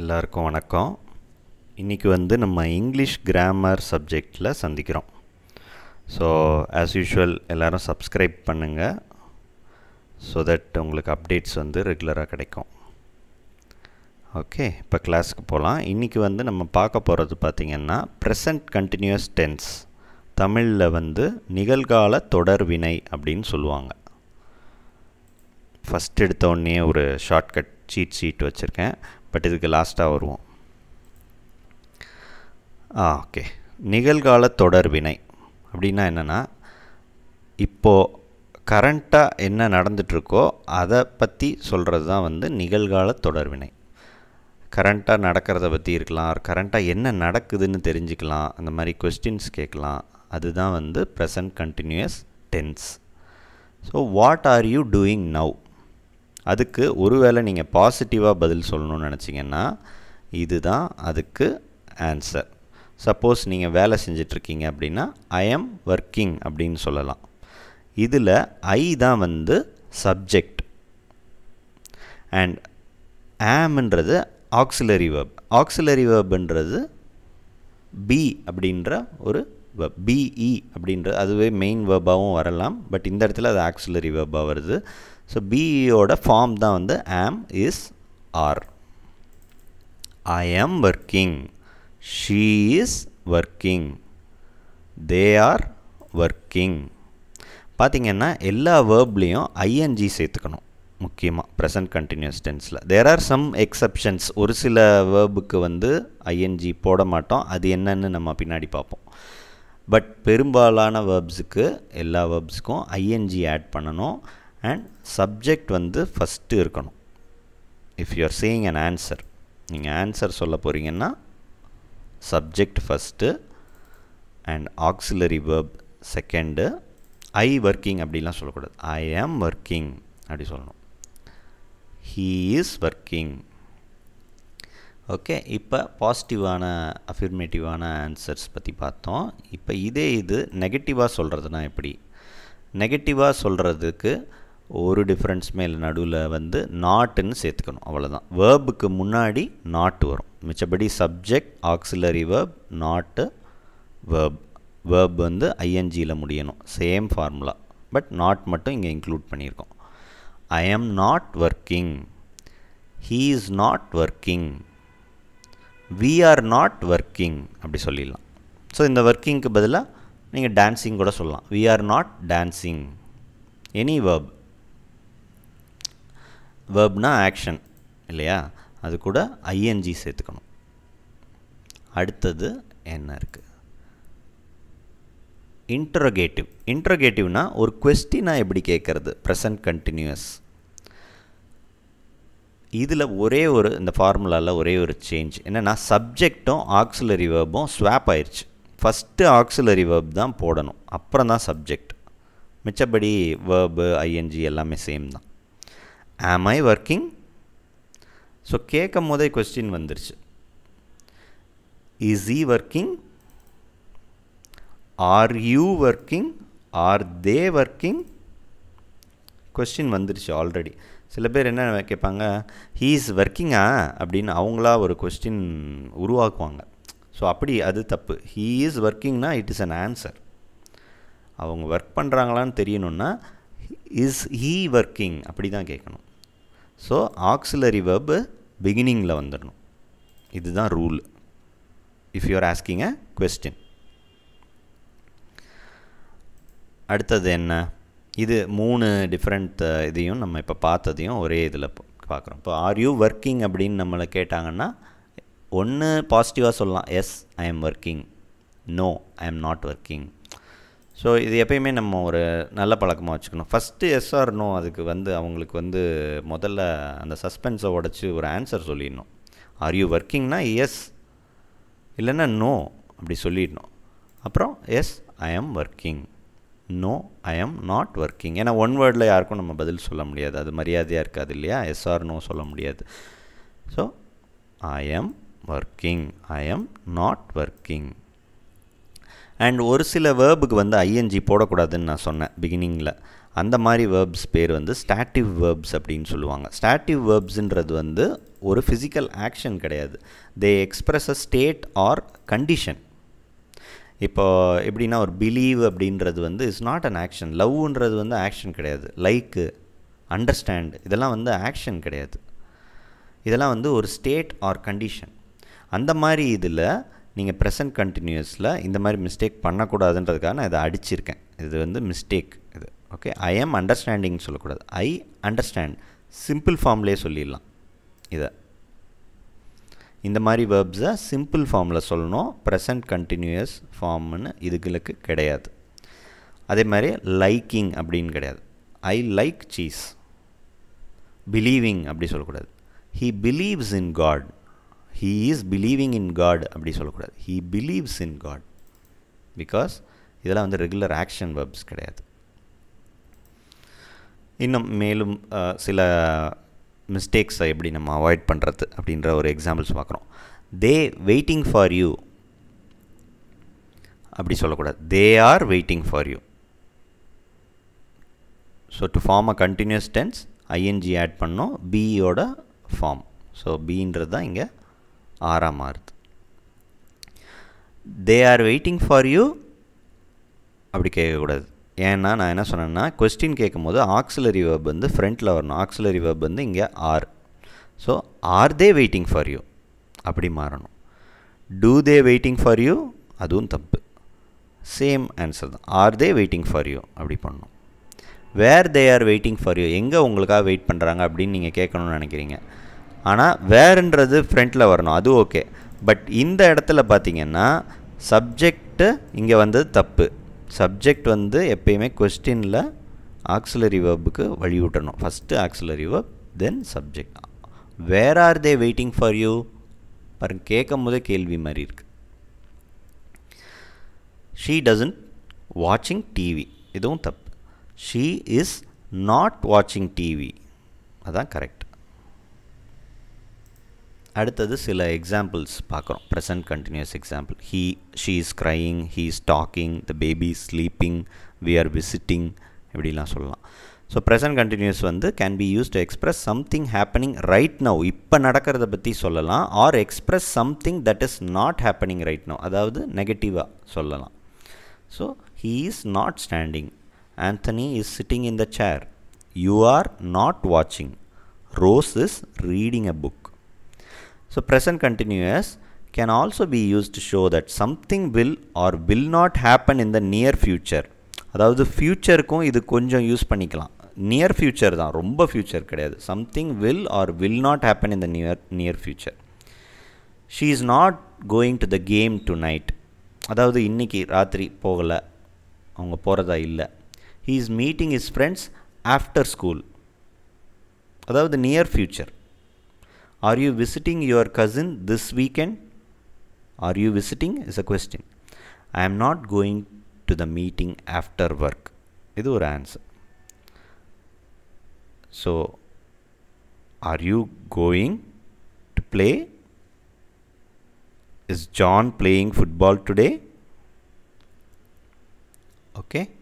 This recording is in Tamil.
எல்லாருக்கும் வணக்கம் இன்றைக்கி வந்து நம்ம இங்கிலீஷ் கிராமர் சப்ஜெக்டில் சந்திக்கிறோம் ஸோ ஆஸ் யூஷுவல் எல்லோரும் சப்ஸ்கிரைப் பண்ணுங்கள் ஸோ தட் உங்களுக்கு அப்டேட்ஸ் வந்து ரெகுலராக கிடைக்கும் ஓகே இப்போ கிளாஸ்க்கு போகலாம் இன்றைக்கி வந்து நம்ம பார்க்க போகிறது பார்த்திங்கன்னா ப்ரெசன்ட் கண்டினியூஸ் டென்ஸ் தமிழில் வந்து நிகழ்கால தொடர்வினை அப்படின்னு சொல்லுவாங்க ஃபஸ்ட் எடுத்த உடனே ஒரு ஷார்ட்கட் சீட் ஷீட் வச்சுருக்கேன் பட் இதுக்கு லாஸ்ட்டாக வருவோம் ஆ ஓகே நிகழ்கால தொடர்வினை அப்படின்னா என்னென்னா இப்போது கரண்ட்டாக என்ன நடந்துகிட்ருக்கோ அதை பற்றி சொல்கிறது தான் வந்து நிகழ்கால தொடர்வினை கரண்ட்டாக நடக்கிறத பற்றி இருக்கலாம் கரண்ட்டாக என்ன நடக்குதுன்னு தெரிஞ்சுக்கலாம் அந்த மாதிரி கொஸ்டின்ஸ் கேட்கலாம் அதுதான் வந்து present continuous tense so what are you doing now அதுக்கு ஒருவேளை நீங்கள் பாசிட்டிவாக பதில் சொல்லணும்னு நினச்சிங்கன்னா இதுதான் அதுக்கு ஆன்சர் சப்போஸ் நீங்கள் வேலை செஞ்சிட்ருக்கீங்க அப்படின்னா ஐ எம் ஒர்க்கிங் அப்படின்னு சொல்லலாம் இதில் ஐ தான் வந்து சப்ஜெக்ட் அண்ட் ஆம்ன்றது ஆக்சிலரி வேர்ப் ஆக்சிலரி வேர்புன்றது பி அப்படின்ற ஒரு வேர்ப் பிஇ அப்படின்ற அதுவே மெயின் வேர்பாகவும் வரலாம் பட் இந்த இடத்துல அது ஆக்சிலரி வேர்பாக வருது ஸோ பிஇயோட ஃபார்ம் தான் வந்து am is are I am working she is working they are working பார்த்திங்கன்னா எல்லா வேர்ப்லேயும் ஐஎன்ஜி சேர்த்துக்கணும் முக்கியமாக ப்ரெசன்ட் கண்டினியூஸ் டென்ஸில் தேர் ஆர் சம் எக்ஸப்ஷன்ஸ் ஒரு சில வேர்புக்கு வந்து ஐஎன்ஜி போட மாட்டோம் அது என்னன்னு நம்ம பின்னாடி பார்ப்போம் பட் பெரும்பாலான வேர்ப்ஸுக்கு எல்லா வேர்ப்ஸுக்கும் ஐஎன்ஜி ஆட் பண்ணணும் அண்ட் சப்ஜெக்ட் வந்து ஃபஸ்ட்டு இருக்கணும் if you are saying an answer நீங்கள் ஆன்சர் சொல்ல போகிறீங்கன்னா subject first and auxiliary verb second I working அப்படிலாம் சொல்லக்கூடாது ஐ ஆம் ஒர்க்கிங் அப்படி சொல்லணும் ஹீ இஸ் ஒர்க்கிங் ஓகே இப்போ பாசிட்டிவான அஃபிர்மேட்டிவான ஆன்சர்ஸ் பற்றி பார்த்தோம் இப்போ இதே இது நெகட்டிவாக சொல்கிறதுனா எப்படி நெகட்டிவாக சொல்கிறதுக்கு ஒரு டிஃப்ரென்ஸுமே இல்லை நடுவில் வந்து நாட்டுன்னு சேர்த்துக்கணும் அவ்வளோதான் வேர்புக்கு முன்னாடி நாட்டு வரும் மிச்சபடி subject auxiliary verb not verb verb வந்து ஐஎன்ஜியில் முடியணும் சேம் ஃபார்முலா பட் நாட் மட்டும் இங்கே இன்க்ளூட் பண்ணியிருக்கோம் I am not working he is not working we are not working அப்படி சொல்லிடலாம் ஸோ இந்த ஒர்க்கிங்க்கு பதிலாக நீங்கள் டான்ஸிங் கூட சொல்லலாம் we are not dancing any verb வேர்ப்னா ஆக்ஷன் இல்லையா அது கூட ஐஎன்ஜி சேர்த்துக்கணும் அடுத்தது என்ன இருக்குது இன்ட்ரோகேட்டிவ் இன்ட்ரோகேட்டிவ்னா ஒரு கொஸ்டினாக எப்படி கேட்குறது ப்ரெசன்ட் கண்டினியூஸ் இதில் ஒரே ஒரு இந்த ஃபார்முலாவில் ஒரே ஒரு சேஞ்ச் என்னென்னா சப்ஜெக்டும் ஆக்சிலரி வேர்பும் ஸ்வாப் ஆயிடுச்சு ஃபஸ்ட்டு ஆக்சிலரி வேர்ப் தான் போடணும் அப்புறம் தான் சப்ஜெக்ட் மிச்சபடி வேர்பு ஐஎன்ஜி எல்லாமே சேம் தான் ஆம் ஐ ஒர்க்கிங் ஸோ கேட்கும் போதே கொஸ்டின் வந்துருச்சு is he working are you working are they working question வந்துருச்சு ஆல்ரெடி சில பேர் என்ன கேட்பாங்க ஹீ இஸ் ஒர்க்கிங்கா அப்படின்னு அவங்களா ஒரு கொஸ்டின் உருவாக்குவாங்க ஸோ அப்படி அது தப்பு ஹீ இஸ் ஒர்க்கிங்னா இட் இஸ் அன் ஆன்சர் அவங்க ஒர்க் பண்ணுறாங்களான்னு தெரியணுன்னா இஸ் ஹீ ஒர்க்கிங் அப்படி தான் கேட்கணும் ஸோ ஆக்சிலரி வேர்பு பிகினிங்கில் வந்துடணும் இதுதான் rule if you are asking a question அடுத்தது என்ன இது மூணு டிஃப்ரெண்ட் இதையும் நம்ம இப்போ பார்த்ததையும் ஒரே இதில் பார்க்குறோம் இப்போ ஆர் யூ ஒர்க்கிங் அப்படின்னு நம்மளை கேட்டாங்கன்னா ஒன்று பாசிட்டிவாக சொல்லலாம் yes I am working no I am not working so இது எப்பயுமே நம்ம ஒரு நல்ல பழக்கமாக வச்சுக்கணும் ஃபஸ்ட்டு எஸ் ஆர் நோ அதுக்கு வந்து அவங்களுக்கு வந்து முதல்ல அந்த சஸ்பென்ஸை உடச்சி ஒரு ஆன்சர் சொல்லிடணும் ஆர் யூ ஒர்க்கிங்னா எஸ் இல்லைன்னா நோ அப்படி சொல்லிடணும் அப்புறம் yes I am working no I am not working ஏன்னா ஒன் வேர்டில் யாருக்கும் நம்ம பதில் சொல்ல முடியாது அது மரியாதையாக இருக்காது இல்லையா எஸ்ஆர் நோ சொல்ல முடியாது so I am working I am not working and ஒரு சில வேர்புக்கு வந்து ஐஎன்ஜி போடக்கூடாதுன்னு நான் சொன்னேன் பிகினிங்கில் அந்த மாதிரி வேர்ப்ஸ் பேர் வந்து ஸ்டாட்டிவ் வேர்ப்ஸ் அப்படின்னு சொல்லுவாங்க ஸ்டாட்டிவ் வேர்ப்ஸுன்றது வந்து ஒரு ஃபிசிக்கல் ஆக்ஷன் கிடையாது they express a state or condition இப்போ எப்படின்னா ஒரு பிலீவ் அப்படின்றது வந்து இஸ் நாட் அன் ஆக்ஷன் லவ்ன்றது வந்து ஆக்ஷன் கிடையாது லைக்கு அண்டர்ஸ்டாண்ட் இதெல்லாம் வந்து ஆக்ஷன் கிடையாது இதெல்லாம் வந்து ஒரு ஸ்டேட் ஆர் கண்டிஷன் அந்த மாதிரி இதில் நீங்கள் ப்ரெசன்ட் கண்டினியூஸில் இந்த மாதிரி மிஸ்டேக் பண்ணக்கூடாதுன்றதுக்காக நான் இதை அடிச்சிருக்கேன் இது வந்து மிஸ்டேக் இது ஓகே ஐ ஆம் அண்டர்ஸ்டாண்டிங் சொல்லக்கூடாது ஐ அண்டர்ஸ்டாண்ட் சிம்பிள் ஃபார்ம்லேயே சொல்லிடலாம் இதை இந்த மாதிரி வேர்ப்ஸை சிம்பிள் ஃபார்மில் சொல்லணும் ப்ரெசன்ட் கண்டினியூஸ் ஃபார்ம்னு இதுகளுக்கு கிடையாது அதே மாதிரி லைக்கிங் அப்படின்னு கிடையாது ஐ லைக் சீஸ் பிலீவிங் அப்படி சொல்லக்கூடாது he believes in God he is believing in God அப்படி சொல்லக்கூடாது he believes in God because இதெல்லாம் வந்து ரெகுலர் ஆக்ஷன் வேர்ப்ஸ் கிடையாது இன்னும் மேலும் சில மிஸ்டேக்ஸை எப்படி நம்ம அவாய்ட் பண்ணுறது அப்படின்ற ஒரு எக்ஸாம்பிள்ஸ் பார்க்குறோம் தே வெயிட்டிங் ஃபார் யூ அப்படி சொல்லக்கூடாது they are waiting for you so to form a continuous tense ING add பண்ணோம் பியோட ஃபார்ம் ஸோ பின்றது தான் இங்கே ஆறாம் மாறுது they are waiting for you அப்படி கேட்கக்கூடாது ஏன்னா நான் என்ன சொன்னேன்னா கொஸ்டின் கேட்கும் போது ஆக்சிலரி வேர்ப் வந்து ஃப்ரண்ட்டில் வரணும் ஆக்சிலரி வேர்ப் வந்து இங்கே are so are they waiting for you அப்படி மாறணும் do they waiting for you அதுவும் தப்பு சேம் ஆன்சர் தான் are they waiting for you அப்படி பண்ணணும் where they are waiting for you எங்கே உங்களுக்காக வெயிட் பண்ணுறாங்க அப்படின்னு நீங்கள் கேட்கணும்னு நினைக்கிறீங்க ஆனால் வேறுன்றது ஃப்ரண்ட்டில் வரணும் அது ஓகே பட் இந்த இடத்துல பார்த்தீங்கன்னா சப்ஜெக்ட்டு இங்கே வந்தது தப்பு சப்ஜெக்ட் வந்து எப்பயுமே கொஸ்டினில் ஆக்சிலரி வேர்புக்கு வழி விட்டணும் first auxiliary verb then subject where are they waiting for you பாருங்க கேட்கும் போதே கேள்வி மாதிரி இருக்கு ஷீ டசன்ட் வாட்சிங் டிவி இதுவும் தப்பு ஷீ இஸ் நாட் வாட்சிங் டிவி அதான் கரெக்ட் அடுத்தது சில எக்ஸாம்பிள்ஸ் பார்க்குறோம் present continuous example he she is crying he is talking the baby sleeping we are visiting இப்படிலாம் சொல்லலாம் ஸோ ப்ரெசன்ட் கண்டினியூஸ் வந்து can be use to express something happening right now இப்போ நடக்கிறத பற்றி சொல்லலாம் or express something that is not happening right now அதாவது நெகட்டிவாக சொல்லலாம் so he is not standing Anthony is sitting in the chair you are not வாட்சிங் Rose is reading a book So present continuous can also be used to show that something will or will not happen in the near future. அதாவது ஃப்யூச்சருக்கும் இது கொஞ்சம் யூஸ் பண்ணிக்கலாம் நியர் ஃப்யூச்சர் தான் ரொம்ப ஃப்யூச்சர் கிடையாது something will or will not happen in the near near future she is not going to the game tonight அதாவது இன்றைக்கி ராத்திரி போகலை அவங்க போகிறதா இல்லை he is meeting is friends after school அதாவது near future Are you visiting your cousin this weekend? Are you visiting? is a question. I am not going to the meeting after work. இது ஒரு answer so are you going to play is John playing football today okay